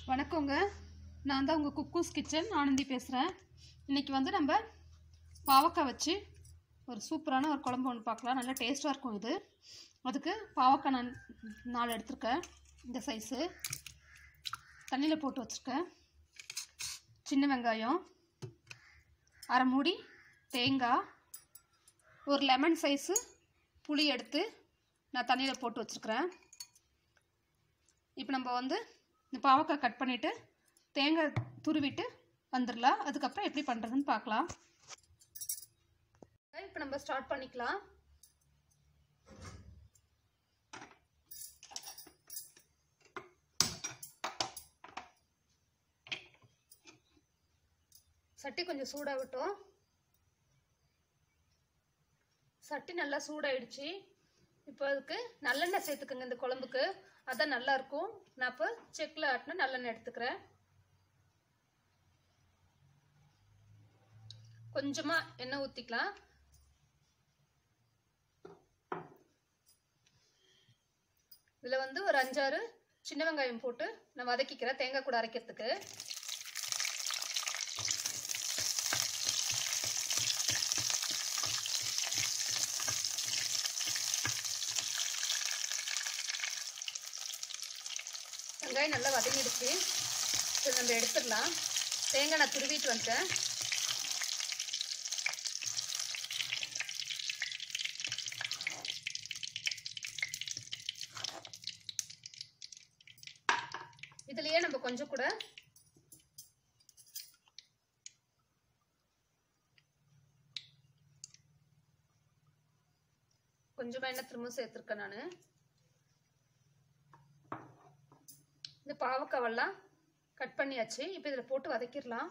வணக்கங்க நான் தான் உங்கள் குக்கூஸ் கிச்சன் ஆனந்தி பேசுகிறேன் இன்றைக்கி வந்து நம்ம பாவக்காய் வச்சு ஒரு சூப்பரான ஒரு குழம்பு ஒன்று பார்க்கலாம் நல்லா டேஸ்ட்டாக இருக்கும் இது அதுக்கு பாவக்காய் நான் நாலு எடுத்திருக்கேன் இந்த சைஸு தண்ணியில் போட்டு வச்சுருக்கேன் சின்ன வெங்காயம் அரை மூடி தேங்காய் ஒரு லெமன் சைஸு புளி எடுத்து நான் தண்ணியில் போட்டு வச்சுருக்கிறேன் இப்போ நம்ம வந்து இந்த பாவக்காய் கட் பண்ணிவிட்டு தேங்காய் துருவிட்டு வந்துடலாம் அதுக்கப்புறம் எப்படி பண்ணுறதுன்னு பார்க்கலாம் இப்போ நம்ம ஸ்டார்ட் பண்ணிக்கலாம் சட்டி கொஞ்சம் சூடாகட்டும் சட்டி நல்லா சூடாயிடுச்சு இப்போ அதுக்கு நல்லெண்ணெய் சேர்த்துக்குங்க இந்த குழம்புக்கு அதான் நல்லா இருக்கும் நான் இப்போ செக்கில் ஆட்டின நல்லெண்ணெய் எடுத்துக்கிறேன் கொஞ்சமாக எண்ணெய் ஊற்றிக்கலாம் இதில் வந்து ஒரு அஞ்சாறு சின்ன வெங்காயம் போட்டு நான் வதக்கிக்கிறேன் தேங்காய் கூட அரைக்கிறதுக்கு வெங்காயம் நல்லா வதங்கிடுச்சு சரி நம்ம எடுத்துடலாம் தேங்காய் நான் துருவிட்டு வந்துட்டேன் இதுலயே நம்ம கொஞ்சம் கூட கொஞ்சமா எண்ணெய் திரும்ப சேர்த்துருக்கேன் நான் இந்த பாவக்காவெல்லாம் கட் பண்ணியாச்சு இப்போ இதில் போட்டு வதக்கிடலாம்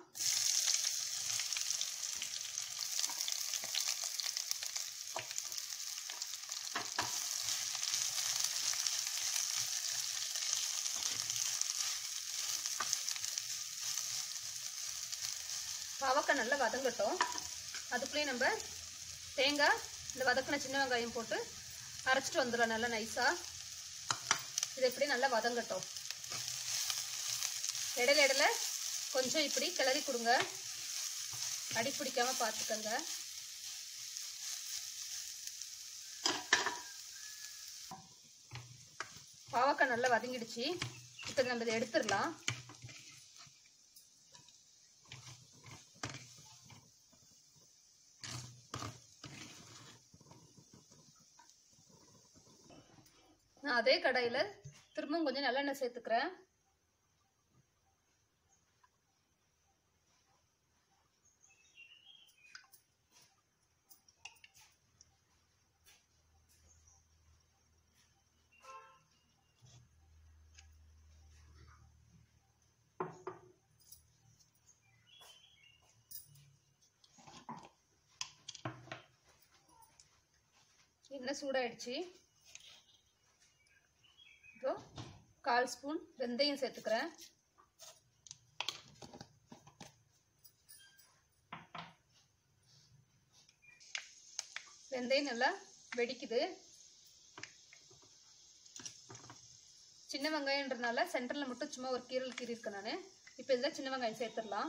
பாவக்காய் நல்லா வதங்கட்டும் அதுக்குள்ளேயே நம்ம தேங்காய் இந்த வதக்கின சின்ன வெங்காயம் போட்டு அரைச்சிட்டு வந்துடலாம் நல்லா நைஸாக இது எப்படி நல்லா வதங்கட்டும் இடையில இடையில கொஞ்சம் இப்படி கிளறி கொடுங்க அடி பிடிக்காம பார்த்துக்கங்க பாவக்காய் நல்லா வதங்கிடுச்சு இப்போ நம்ம இதை எடுத்துடலாம் நான் அதே கடாயில் திரும்பவும் கொஞ்சம் நல்லெண்ணெய் சேர்த்துக்கிறேன் எண்ணெய் சூடாயிடுச்சு இப்போ கால் ஸ்பூன் வெந்தயம் சேர்த்துக்கிறேன் வெந்தயம் நல்லா வெடிக்குது சின்ன வெங்காயன்றதுனால சென்டரில் மட்டும் சும்மா ஒரு கீரல் கீறி இருக்கேன் நான் இப்போ இதில் சின்ன வெங்காயம் சேர்த்துடலாம்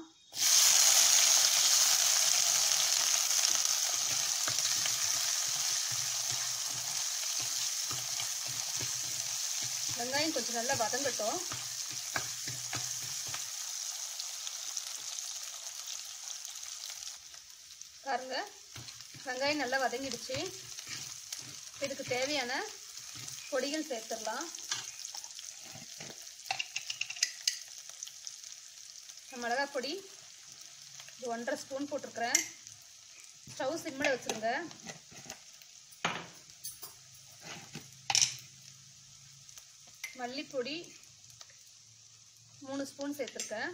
வெங்காயம் கொஞ்சம் நல்லா வதங்கட்டும் பாருங்க வெங்காயம் நல்லா வதங்கிடுச்சு இதுக்கு தேவையான பொடிகள் சேர்த்துடலாம் மிளகாய் பொடி இது ஒன்றரை ஸ்பூன் போட்டிருக்கிறேன் ஸ்டவ் சிம்மில் வச்சுருங்க மல்லிப்பொடி மூணு ஸ்பூன் சேர்த்துருக்கேன்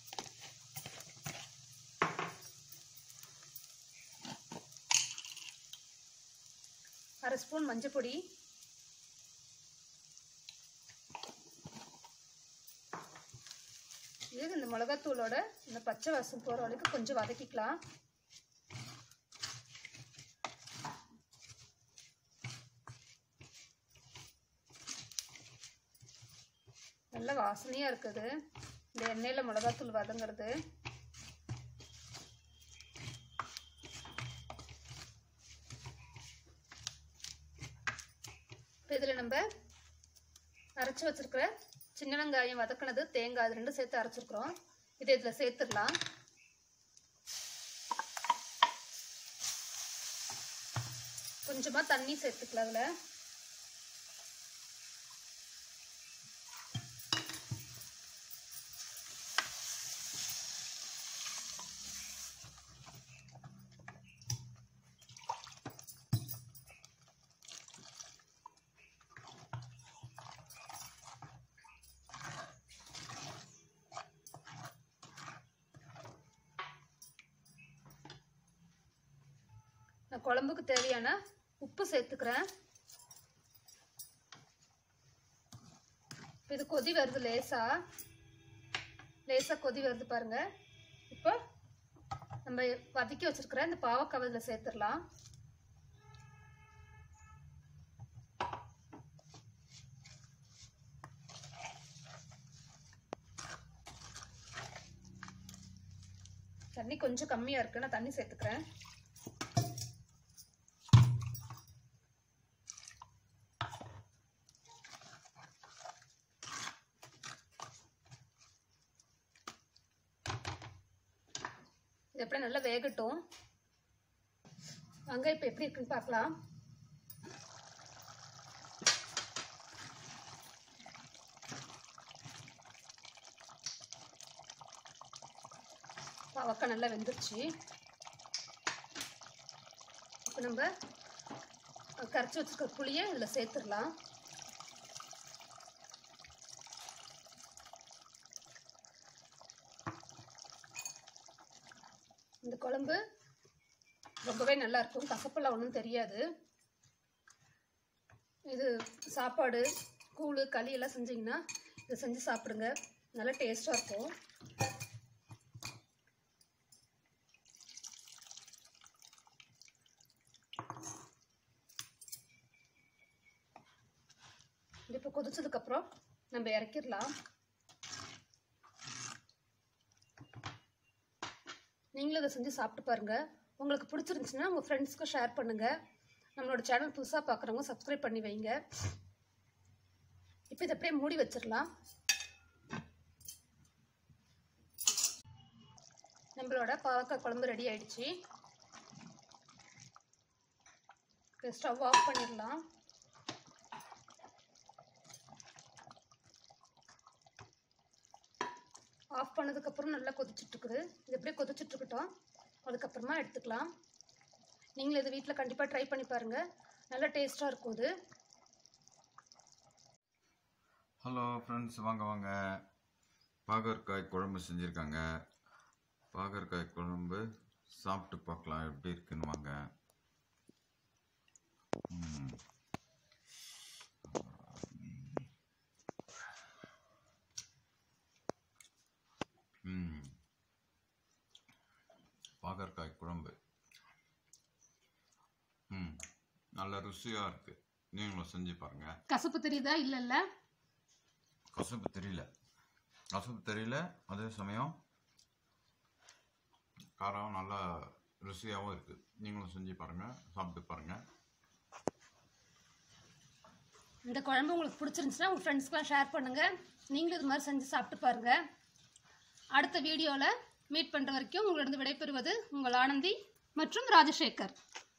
அரை ஸ்பூன் மஞ்சள் பொடி இது இந்த மிளகாத்தூளோட இந்த பச்சை வாசம் போகிற வரைக்கும் கொஞ்சம் வதக்கிக்கலாம் நல்ல வாசனையாக இருக்குது இந்த எண்ணெயில் மிளகாத்தூள் வதங்கிறது இப்போ இதில் நம்ம அரைச்சி வச்சிருக்கிற சின்ன வெங்காயம் வதக்கினது தேங்காய் அது ரெண்டும் சேர்த்து அரைச்சிருக்கிறோம் இதை இதில் சேர்த்துடலாம் கொஞ்சமாக தண்ணி சேர்த்துக்கலாம் அதில் நான் குழம்புக்கு தேவையான உப்பு சேர்த்துக்கிறேன் இப்போ இது கொதி வருது லேசா லேசா கொதி வருது பாருங்க இப்போ நம்ம வதக்கி வச்சிருக்கிற இந்த பாவக்காய் இதில் சேர்த்துடலாம் தண்ணி கொஞ்சம் கம்மியாக இருக்கு நான் தண்ணி சேர்த்துக்கிறேன் இது எப்படி நல்லா வேகட்டும் வெங்காயம் இப்போ எப்படி இருக்குன்னு பார்க்கலாம் பாவக்காய் நல்லா வெந்துருச்சு இப்போ நம்ம கரைச்சி வச்சுருக்க புளியை இதில் சேர்த்துடலாம் இந்த குழம்பு ரொம்பவே நல்லா இருக்கும் கசப்பெல்லாம் ஒன்றும் தெரியாது இது சாப்பாடு கூழ் களி எல்லாம் செஞ்சீங்கன்னா இதை செஞ்சு சாப்பிடுங்க நல்லா டேஸ்ட்டாக இருக்கும் இது இப்போ கொதிச்சதுக்கப்புறம் நம்ம இறக்கிடலாம் நீங்களும் இதை செஞ்சு சாப்பிட்டு பாருங்க உங்களுக்கு பிடிச்சிருந்துச்சுன்னா உங்கள் ஃப்ரெண்ட்ஸ்க்கு ஷேர் பண்ணுங்க நம்மளோட சேனல் புதுசாக பார்க்குறவங்க சப்ஸ்கிரைப் பண்ணி வைங்க இப்போ இதை அப்படியே மூடி வச்சிடலாம் நம்மளோட பாவக்காய் குழம்பு ரெடி ஆயிடுச்சு ஸ்டவ் ஆஃப் பண்ணிடலாம் ஆஃப் பண்ணதுக்கப்புறம் நல்லா கொதிச்சுட்டு இருக்குது இது எப்படியே கொதிச்சுட்டு இருக்கட்டும் அதுக்கப்புறமா எடுத்துக்கலாம் நீங்களும் இது வீட்டில் கண்டிப்பாக ட்ரை பண்ணி பாருங்கள் நல்லா டேஸ்ட்டாக இருக்கும் இது ஹலோ ஃப்ரெண்ட்ஸ் வாங்க வாங்க பாகற்காய் குழம்பு செஞ்சுருக்காங்க பாகற்காய் குழம்பு சாப்பிட்டு பார்க்கலாம் எப்படி இருக்குன்னு வாங்க ம். ம். பாகற்காய் குழம்பு ம் நல்ல ருசியாக இருக்குது நீங்களும் செஞ்சு பாருங்கள் கசப்பு தெரியுதா இல்லை இல்லை கசப்பு தெரியல கசப்பு தெரியல அதே சமயம் காரம் நல்லா ருசியாகவும் இருக்குது நீங்களும் செஞ்சு பாருங்கள் சாப்பிட்டு பாருங்கள் இந்த குழம்பு உங்களுக்கு பிடிச்சிருந்துச்சுன்னா உங்கள் ஃப்ரெண்ட்ஸ்க்குலாம் ஷேர் பண்ணுங்கள் நீங்களும் இது மாதிரி செஞ்சு சாப்பிட்டு பாருங்கள் அடுத்த வீடியோவில் மீட் பண்ணுற வரைக்கும் உங்களிடம் விடைபெறுவது உங்கள் ஆனந்தி மற்றும் ராஜசேகர்